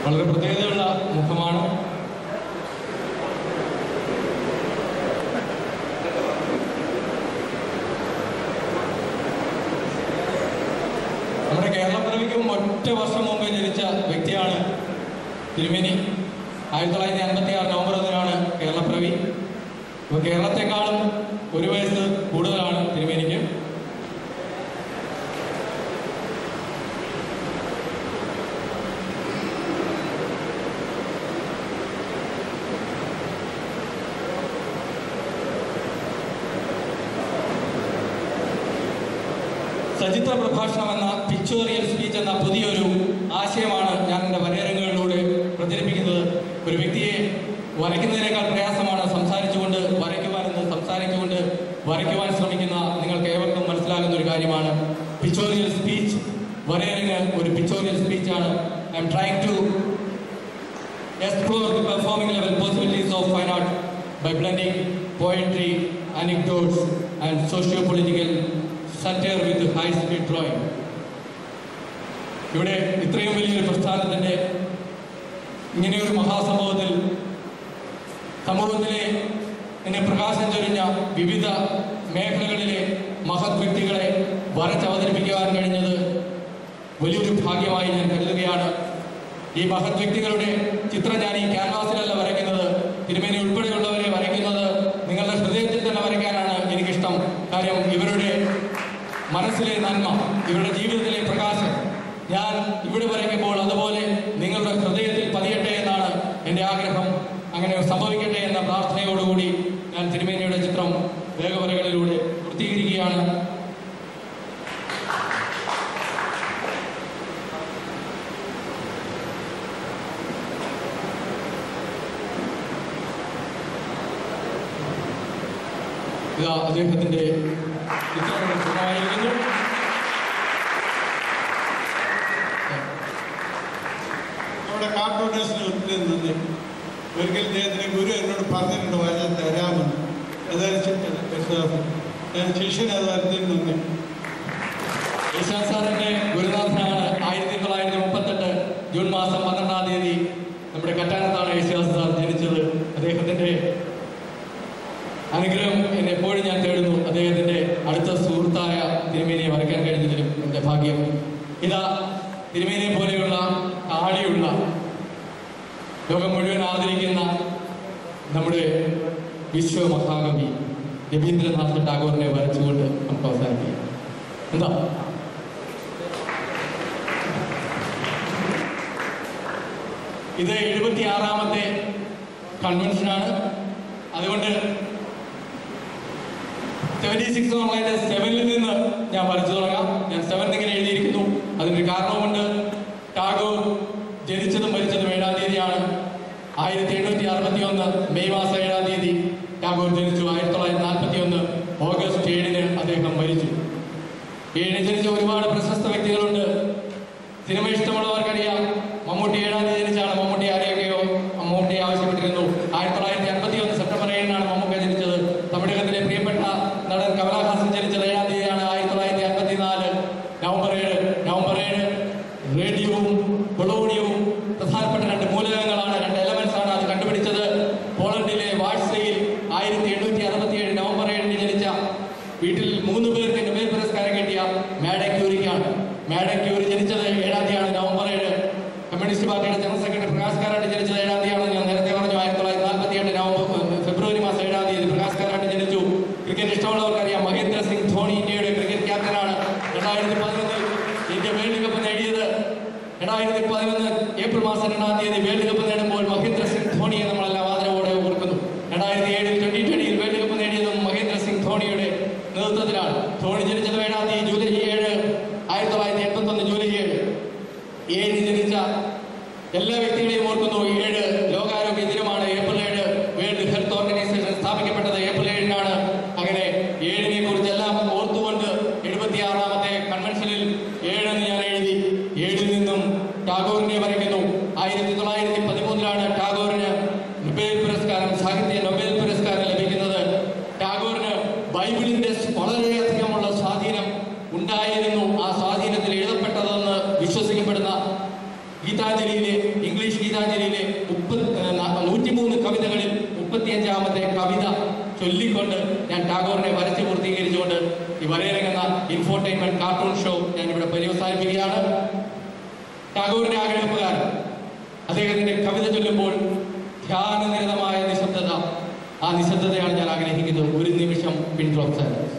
വളരെ പ്രത്യേകതയുള്ള മുഖമാണ് നമ്മുടെ കേരളപ്പിറവിക്കും ഒറ്റ വർഷം മുമ്പ് ജനിച്ച വ്യക്തിയാണ് തിരുമേനി ആയിരത്തി തൊള്ളായിരത്തി അൻപത്തി ആറ് നവംബർ ഒന്നിനാണ് കേരളപ്പിറവി അപ്പോൾ കേരളത്തെക്കാളും ഒരു വയസ്സ് കൂടുതലാണ് തിരുമേനിക്ക് സചിത്ര പ്രഭാഷണം എന്ന പിക്ചോറിയൽ സ്പീച്ച് എന്ന പുതിയൊരു ആശയമാണ് ഞാൻ എൻ്റെ വരയരങ്ങുകളിലൂടെ പ്രചരിപ്പിക്കുന്നത് ഒരു വ്യക്തിയെ വരയ്ക്കുന്നതിനേക്കാൾ പ്രയാസമാണ് സംസാരിച്ചുകൊണ്ട് വരയ്ക്കുവാനെന്ന് സംസാരിച്ചുകൊണ്ട് വരയ്ക്കുവാൻ ശ്രമിക്കുന്ന നിങ്ങൾക്ക് ഏവർക്കും മനസ്സിലാകുന്ന ഒരു കാര്യമാണ് പിക്ചോറിയൽ സ്പീച്ച് വരയരങ്ങ് ഒരു പിക്ചോറിയൽ സ്പീച്ചാണ് I'm trying to explore the performing level possibilities of fine art by blending poetry, anecdotes, and socio-political satire with high-speed drawing. ഇവിടെ ഇത്രയും വലിയൊരു പ്രസ്ഥാനത്തിൻ്റെ ഇങ്ങനെയൊരു മഹാസംഭവത്തിൽ സമൂഹത്തിലെ എന്നെ പ്രകാശം ചൊരിഞ്ഞ വിവിധ മേഖലകളിലെ മഹത് വ്യക്തികളെ വരച്ചവതരിപ്പിക്കുവാൻ കഴിഞ്ഞത് വലിയൊരു ഭാഗ്യമായി ഞാൻ കരുതുകയാണ് ഈ മഹത് വ്യക്തികളുടെ ചിത്രം ഞാൻ ഈ ക്യാൻവാസിലല്ല വരയ്ക്കുന്നത് തിരുമേനി ഉൾപ്പെടെയുള്ളവരെ വരയ്ക്കുന്നത് നിങ്ങളുടെ ഹൃദയത്തിൽ തന്നെ വരയ്ക്കാനാണ് എനിക്കിഷ്ടം കാര്യം ഇവരുടെ മനസ്സിലെ നന്മ ഇവരുടെ ജീവിതത്തിലെ പ്രകാശം ഞാൻ ഇവിടെ വരയ്ക്കുമ്പോൾ അതുപോലെ നിങ്ങളുടെ ഹൃദയത്തിൽ പതിയട്ടെ എന്നാണ് എൻ്റെ ആഗ്രഹം അങ്ങനെ സംഭവിക്കട്ടെ എന്ന പ്രാർത്ഥനയോടുകൂടി ഞാൻ തിരുമേനിയുടെ ചിത്രം വേഗവരകളിലൂടെ പൂർത്തീകരിക്കുകയാണ് ഇതാ അദ്ദേഹത്തിന്റെ ചിത്രങ്ങൾ പൂർണ്ണമായിരിക്കുന്നു നമ്മുടെ കാർട്ടൂണിസ്റ്റിന് ഒത്തിരി നന്ദി ഒരിക്കൽ ഇദ്ദേഹത്തിന് ഗുരു എന്നോട് പറഞ്ഞിട്ടുണ്ട് വരാൻ തരാമെന്ന് അതനുസരിച്ച് ഞാൻ ശിഷ്യന് അത് വരുന്നതിന് നന്ദി യേശാദ് സാറിന്റെ ഗുരുനാഥനാണ് ആയിരത്തി തൊള്ളായിരത്തി മുപ്പത്തെട്ട് ജൂൺ മാസം പന്ത്രണ്ടാം തീയതി നമ്മുടെ കറ്റാനത്താണ് യേശുദാസ് സാർ ജനിച്ചത് അദ്ദേഹത്തിന്റെ അനുഗ്രഹം എന്നെ എപ്പോഴും ഞാൻ തേടുന്നു അദ്ദേഹത്തിന്റെ അടുത്ത സുഹൃത്തായ തിരുമേനിയെ വരയ്ക്കാൻ കഴിഞ്ഞതിലും എൻ്റെ ഭാഗ്യം ഇതാ തിരുമേനിയെ പോലെയുള്ള താടിയുള്ള ലോകം മുഴുവൻ ആദരിക്കുന്ന നമ്മുടെ വിശ്വമഹാകവി രവീന്ദ്രനാഥ് ടാഗോറിനെ വരച്ചുകൊണ്ട് നമുക്ക് അവസാനിപ്പിക്കാം എന്താ ഇത് എഴുപത്തി ആറാമത്തെ കൺവെൻഷനാണ് അതുകൊണ്ട് സെവൻറ്റി സിക്സ് എന്നുള്ളതിന്റെ സെവനിൽ നിന്ന് ഞാൻ വരച്ചു തുടങ്ങാം ഞാൻ സെവൻ ഇങ്ങനെ എഴുതിയിരിക്കുന്നു അതിനൊരു കാരണവുമുണ്ട് ടാഗോർ ജനിച്ചതും മരിച്ചതും ഏഴാം തീയതിയാണ് ആയിരത്തി എണ്ണൂറ്റി അറുപത്തി ഒന്ന് മെയ് മാസം ഏഴാം തീയതി ടാഗോർ ജനിച്ചു ആയിരത്തി തൊള്ളായിരത്തി നാൽപ്പത്തി ഒന്ന് ഓഗസ്റ്റ് ഏഴിന് അദ്ദേഹം മരിച്ചു ഏഴിന് ജനിച്ച ഒരുപാട് പ്രശസ്ത വ്യക്തികളുണ്ട് സിനിമ ഇഷ്ടമുള്ളവർക്കറിയാം മമ്മൂട്ടി ഏഴാം തീയതി ജനിച്ചാണ് മമ്മൂട്ടി ആരെയൊക്കെയോ മമ്മൂട്ടി ആവശ്യപ്പെട്ടിരുന്നു ആയിരത്തി തൊള്ളായിരത്തി അൻപത്തി ഒന്ന് സെപ്റ്റംബർ ഏഴിനാണ് മമ്മൂക്ക ജനിച്ചത് തമിഴകത്തിലെ പ്രിയപ്പെട്ട നടൻ കമലഹാസൻ ജനിച്ചത് ഏഴാം തീയതിയാണ് ആയിരത്തി തൊള്ളായിരത്തി അൻപത്തി നാല് നവംബർ ഏഴ് നവംബർ ഏഴ് റേഡിയവും പൊളോണിയവും പ്രധാനപ്പെട്ട രണ്ട് മൂലകങ്ങളാണ് രണ്ട് എലമെന്റ്സ് ആണ് അത് കണ്ടുപിടിച്ചത് പോളണ്ടിലെ വാഴ്സയിൽ ആയിരത്തി എണ്ണൂറ്റി അറുപത്തി ഏഴ് നവംബർ ഏഴിന് ജനിച്ച വീട്ടിൽ മൂന്ന് പേർക്ക് നൊബേൽ പുരസ്കാരം കിട്ടിയ മാഡം ക്യൂരിക്കാണ് മാഡം ക്യൂരി ജനിച്ചത് ഏഴാം തീയതിയാണ് നവംബർ ഏഴ് കമ്മ്യൂണിസ്റ്റ് പാർട്ടിയുടെ ജനറൽ സെക്രട്ടറി പ്രകാശ് കാരാട്ട് ജനിച്ചത് ഏഴാം തീയതിയാണ് ഞാൻ നേരത്തെ പറഞ്ഞു ആയിരത്തി തൊള്ളായിരത്തി നാൽപ്പത്തി എട്ട് നവംബർ ഫെബ്രുവരി മാസം ഏഴാം തീയതി പ്രകാശ് കാരാട്ട് ജനിച്ചു ക്രിക്കറ്റ് ഇഷ്ടമുള്ളവർക്കറിയാം മഹേന്ദ്ര സിംഗ് ധോണി ഇന്ത്യയുടെ ക്രിക്കറ്റ് ക്യാപ്റ്റനാണ് രണ്ടായിരത്തി പതിനൊന്നിൽ ഇന്ത്യ വേൾഡ് കപ്പ് നേടിയത് രണ്ടായിരത്തി പതിനൊന്ന് ഏപ്രിൽ മാസം രണ്ടാം തീയതി വേൾഡ് കപ്പ് നേടുമ്പോൾ മഹേന്ദ്ര സിംഗ് ധോണിയെ നമ്മളെല്ലാം ആദരവോടെ ഓർക്കുന്നു രണ്ടായിരത്തി ഏഴിൽ ട്വന്റി ട്വന്റിയിൽ വേൾഡ് കപ്പ് നേടിയതും മഹേന്ദ്ര സിംഗ് ധോണിയുടെ നേതൃത്വത്തിലാണ് ധോണി ജനിച്ചത് ഏഴാം തീയതി ജൂലൈ ഏഴ് ആയിരത്തി തൊള്ളായിരത്തി എൺപത്തി ഒന്ന് ജൂലൈ ഏഴ് ഏഴിന് ജനിച്ച എല്ലാ വ്യക്തികളെയും ഓർക്കുന്നു ഏഴ് ലോകാരോഗ്യ ദിനമാണ് ഏപ്രിൽ ഏഴ് വേൾഡ് ഹെൽത്ത് ഓർഗനൈസേഷൻ സ്ഥാപിക്കപ്പെട്ടത് ഏപ്രിൽ ഏഴിനാണ് അങ്ങനെ ഏഴിനെ കുറിച്ചെല്ലാം ഓർത്തുകൊണ്ട് എഴുപത്തിയാറാമത്തെ കൺവെൻഷനിൽ ഏഴെന്ന് ഞാൻ എഴുതി ഏഴിൽ നിന്നും ടാഗോറിനെ വരയ്ക്കുന്നു ആയിരത്തി തൊള്ളായിരത്തി പതിമൂന്നിലാണ് ടാഗോറിന് നൊബേൽ പുരസ്കാരം സാഹിത്യ നൊബേൽ പുരസ്കാരം ലഭിക്കുന്നത് ടാഗോറിന് ബൈബിളിന്റെ വളരെയധികമുള്ള സ്വാധീനം ഉണ്ടായിരുന്നു ആ സ്വാധീനത്തിൽ എഴുതപ്പെട്ടതെന്ന് വിശ്വസിക്കപ്പെടുന്ന ഗീതാഞ്ജലിയിലെ ഇംഗ്ലീഷ് അറുപത്തിയഞ്ചാമത്തെ കവിത ചൊല്ലിക്കൊണ്ട് ഞാൻ ടാഗോറിനെ വരച്ച് പൂർത്തീകരിച്ചുകൊണ്ട് ഈ വരയിറങ്ങുന്ന ഇൻഫോർടൈൻമെന്റ് കാർട്ടൂൺ ഷോ ഞാൻ ഇവിടെ പര്യവസാനിപ്പിക്കുകയാണ് ടാഗോറിന്റെ ആഗ്രഹപ്രകാരം അദ്ദേഹത്തിന്റെ കവിത ചൊല്ലുമ്പോൾ ധ്യാനനിരതമായ നിശബ്ദത ആ നിശബ്ദതയാണ് ഞാൻ ആഗ്രഹിക്കുന്നത് ഒരു നിമിഷം pin drop silence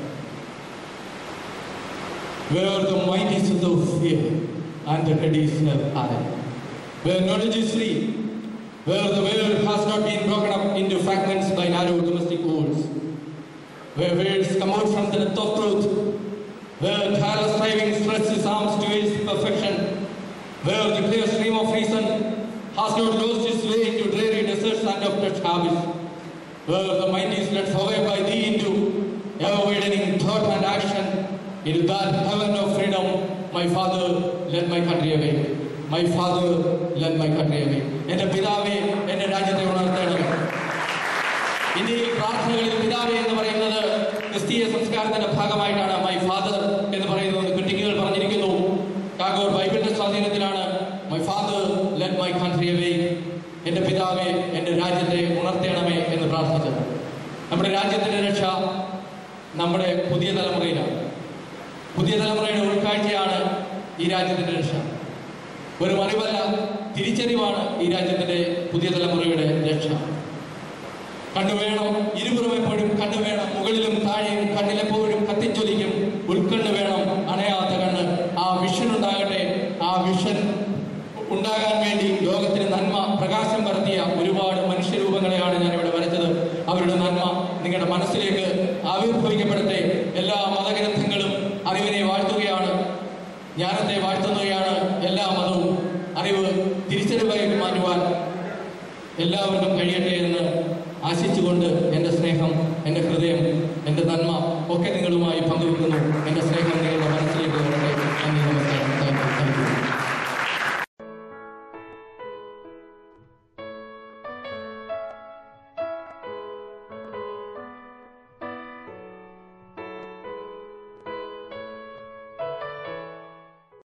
where the mind is without fear and the head is held high, where knowledge is free, where the world has not been broken up into fragments by narrow domestic walls, where words come out from the depth of truth, where tireless striving stretches its arms towards perfection, where the clear stream of reason has not lost its way into dreary deserts and of touch habits, where the mind is led forward by thee into ever-widening thought and action, into that heaven of freedom, my father, let my country away. My father, let my country away. എന്റെ പിതാവേ എന്റെ രാജ്യത്തെ ഉണർത്തണമേ ഇന്ത്യയിൽ പ്രാർത്ഥനകളിൽ പിതാവേ എന്ന് പറയുന്നത് ക്രിസ്തീയ സംസ്കാരത്തിന്റെ ഭാഗമായിട്ടാണ് മൈ ഫാദർ എന്ന് പറയുന്നത് ക്രിട്ടിക്കുകൾ പറഞ്ഞിരിക്കുന്നു ടാഗോർ ബൈബിളിന്റെ സ്വാധീനത്തിലാണ് my father let my country awake എന്റെ പിതാവേ എന്റെ രാജ്യത്തെ ഉണർത്തണമേ എന്ന് പ്രാർത്ഥിച്ചത് നമ്മുടെ രാജ്യത്തിന്റെ രക്ഷ നമ്മുടെ പുതിയ തലമുറയിലാണ് പുതിയ തലമുറയുടെ ഉൾക്കാഴ്ചയാണ് ഈ രാജ്യത്തിന്റെ രക്ഷ ഒരു അറിവല്ല തിരിച്ചറിവാണ് ഈ രാജ്യത്തിന്റെ പുതിയ തലമുറയുടെ രക്ഷ കണ്ണു വേണം ഇരുപുറമെപ്പോഴും കണ്ണു വേണം മുകളിലും താഴെയും കണ്ണിലെപ്പോഴും കത്തിച്ചൊലിക്കും ഉൾക്കണ്ണ് വേണം അണയാത്ത കണ്ണ് ആ വിഷൻ ഉണ്ടാകട്ടെ ആ വിഷൻ ഉണ്ടാകാൻ വേണ്ടി ലോകത്തിന് നന്മ പ്രകാശം പരത്തിയ ഒരുപാട് മനുഷ്യരൂപങ്ങളെയാണ് ഞാൻ ഇവിടെ വരച്ചത് അവരുടെ നന്മ നിങ്ങളുടെ മനസ്സിലേക്ക് ആവിർഭവിക്കപ്പെടട്ടെ എല്ലാ മതഗ്രന്ഥങ്ങളും അറിവിനെ വാഴ്ത്തുകയാണ് ജ്ഞാനത്തെ വാഴ്ത്തുകയാണ് എല്ലാ മതവും അറിവ് തിരിച്ചറിവായി മാറ്റുവാൻ എല്ലാവർക്കും കഴിയട്ടെ എന്ന് ആശിച്ചുകൊണ്ട് എൻ്റെ സ്നേഹം എൻ്റെ ഹൃദയം എൻ്റെ നന്മ ഒക്കെ നിങ്ങളുമായി പങ്കുവെക്കുന്നു എൻ്റെ സ്നേഹം നിങ്ങളുടെ മനസ്സിലേക്ക് വരട്ടെ നന്ദി നമസ്കാരം